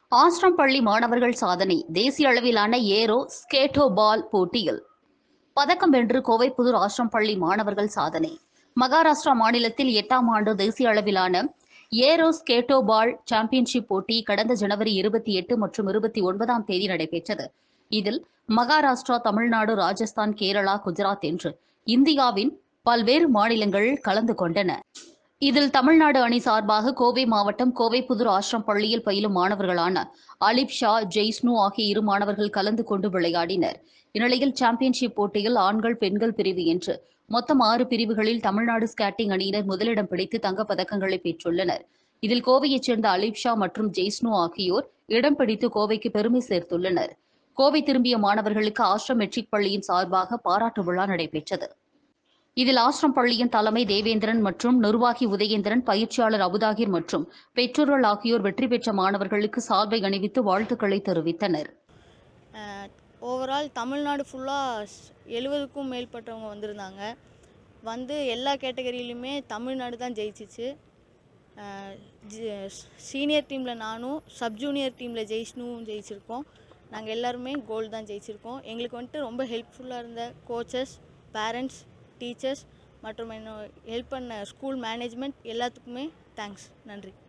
ஆஸ்ரம் பள்ளி மாணவர்கள் சாதனை தேசிய அளவிலான ஏரோ ஸ்கேட்டோ பால் போட்டியில் பதக்கம் வென்று கோவைப்புதூர் ஆஸ்ரம் பள்ளி மாணவர்கள் சாதனை மகாராஷ்டிரா மாநிலத்தில் எட்டாம் ஆண்டு தேசிய அளவிலான ஏரோ ஸ்கேட்டோ பால் சாம்பியன்ஷிப் போட்டி கடந்த ஜனவரி இருபத்தி எட்டு மற்றும் இருபத்தி ஒன்பதாம் தேதி நடைபெற்றது இதில் மகாராஷ்டிரா தமிழ்நாடு ராஜஸ்தான் கேரளா குஜராத் என்று இந்தியாவின் பல்வேறு மாநிலங்கள் கலந்து கொண்டன இதில் தமிழ்நாடு அணி சார்பாக கோவை மாவட்டம் கோவைப்புதூர் ஆசிரம் பள்ளியில் பயிலும் மாணவர்களான அலிப் ஷா ஜெய்ஸ்னு ஆகிய இரு மாணவர்கள் கலந்து கொண்டு விளையாடினர் இந்நிலையில் சாம்பியன்ஷிப் போட்டியில் ஆண்கள் பெண்கள் பிரிவு என்று மொத்தம் ஆறு பிரிவுகளில் தமிழ்நாடு ஸ்கேட்டிங் அணியினர் முதலிடம் பிடித்து தங்கப் பதக்கங்களை பெற்றுள்ளனர் இதில் கோவையைச் சேர்ந்த அலிப் ஷா மற்றும் ஜெய்ஸ்னு ஆகியோர் இடம் பிடித்து கோவைக்கு பெருமை சேர்த்துள்ளனர் கோவை திரும்பிய மாணவர்களுக்கு ஆசிரம் மெட்ரிக் பள்ளியின் சார்பாக பாராட்டு விழா நடைபெற்றது இதில் ஆசிரம் பள்ளியின் தலைமை தேவேந்திரன் மற்றும் நிர்வாகி உதயேந்திரன் பயிற்சியாளர் அபுதாகிர் மற்றும் பெற்றோர்கள் ஆகியோர் வெற்றி பெற்ற மாணவர்களுக்கு சால்வை அணிவித்து வாழ்த்துக்களை தெரிவித்தனர் ஓவரால் தமிழ்நாடு ஃபுல்லாக எழுபதுக்கும் மேற்பட்டவங்க வந்திருந்தாங்க வந்து எல்லா கேட்டகரியிலுமே தமிழ்நாடு தான் ஜெயிச்சிச்சு சீனியர் டீமில் நானும் சப் ஜூனியர் டீமில் ஜெயிஷ்னுவும் ஜெயிச்சிருக்கோம் நாங்கள் எல்லாருமே கோல்டு தான் ஜெயிச்சிருக்கோம் எங்களுக்கு வந்துட்டு ரொம்ப ஹெல்ப்ஃபுல்லாக இருந்த கோச்சஸ் பேரண்ட்ஸ் டீச்சர்ஸ் மற்றும் என்ன ஹெல்ப் பண்ண ஸ்கூல் மேனேஜ்மெண்ட் எல்லாத்துக்குமே தேங்க்ஸ் நன்றி